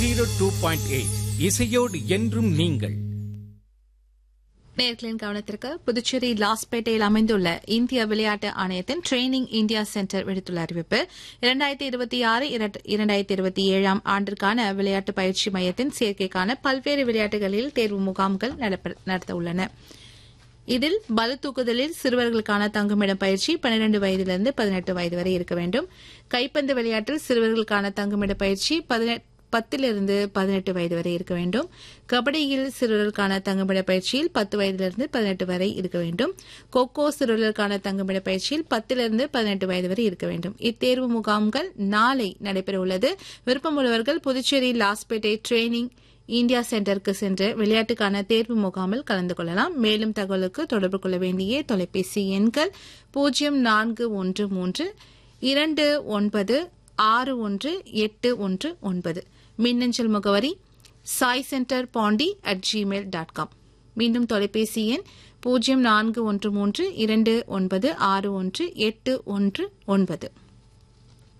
zero two point eight இசையோடு என்றும் நீங்கள் நேர்களின் கவனத்திற்கு புதுச்சேரி லாஸ்பேட்டையில் அமைந்துள்ள இந்திய விளையாட்டு ஆணையத்தின் ட்ரெய்னிங் இந்தியா சென்டர் விடுத்துள்ள அறிவிப்பு இரண்டாயிரத்தி இருபத்தி ஆறு இரண்டாயிரத்தி இருபத்தி ஏழாம் ஆண்டிற்கான விளையாட்டு பயிற்சி மையத்தின் சேர்க்கைக்கான பல்வேறு விளையாட்டுகளில் தேர்வு முகாம்கள் நடப்ப- நடத்த உள்ளன இதில் பளு தூக்குதலில் சிறுவர்களுக்கான தங்குமிடம் பயிற்சி 12 வயதிலிருந்து பதினெட்டு வயது வரை இருக்க வேண்டும் கைப்பந்து விளையாட்டில் சிறுவர்களுக்கான தங்குமிட பயிற்சி பத்திலிருந்து பதினெட்டு வயது வரை இருக்க வேண்டும் கபடியில் சிறுவர்களுக்கான தங்குமிட பயிற்சியில் பத்து வயதிலிருந்து பதினெட்டு வரை இருக்க வேண்டும் கொக்கோ சிறுவர்களுக்கான தங்குமிட பயிற்சியில் பத்திலிருந்து பதினெட்டு வயது வரை இருக்க வேண்டும் இத்தேர்வு முகாம்கள் நாளை நடைபெற உள்ளது விருப்பமுள்ளவர்கள் புதுச்சேரி லாஸ்பேட்டை ட்ரெய்னிங் இந்தியா சென்டருக்கு சென்று விளையாட்டுக்கான தேர்வு முகாமில் கலந்து கொள்ளலாம் மேலும் தகவலுக்கு தொடர்பு கொள்ள வேண்டிய தொலைபேசி எண்கள் பூஜ்ஜியம் நான்கு ஒன்று மூன்று இரண்டு ஒன்பது ஆறு ஒன்று எட்டு ஒன்று ஒன்பது மின்னஞ்சல் முகவரி Sai centre Pondy at Gmail dot com மீண்டும் தொலைபேசி எண் பூஜ்ஜியம் நான்கு ஒன்று மூன்று இரண்டு ஒன்பது ஆறு ஒன்று எட்டு ஒன்று ஒன்பது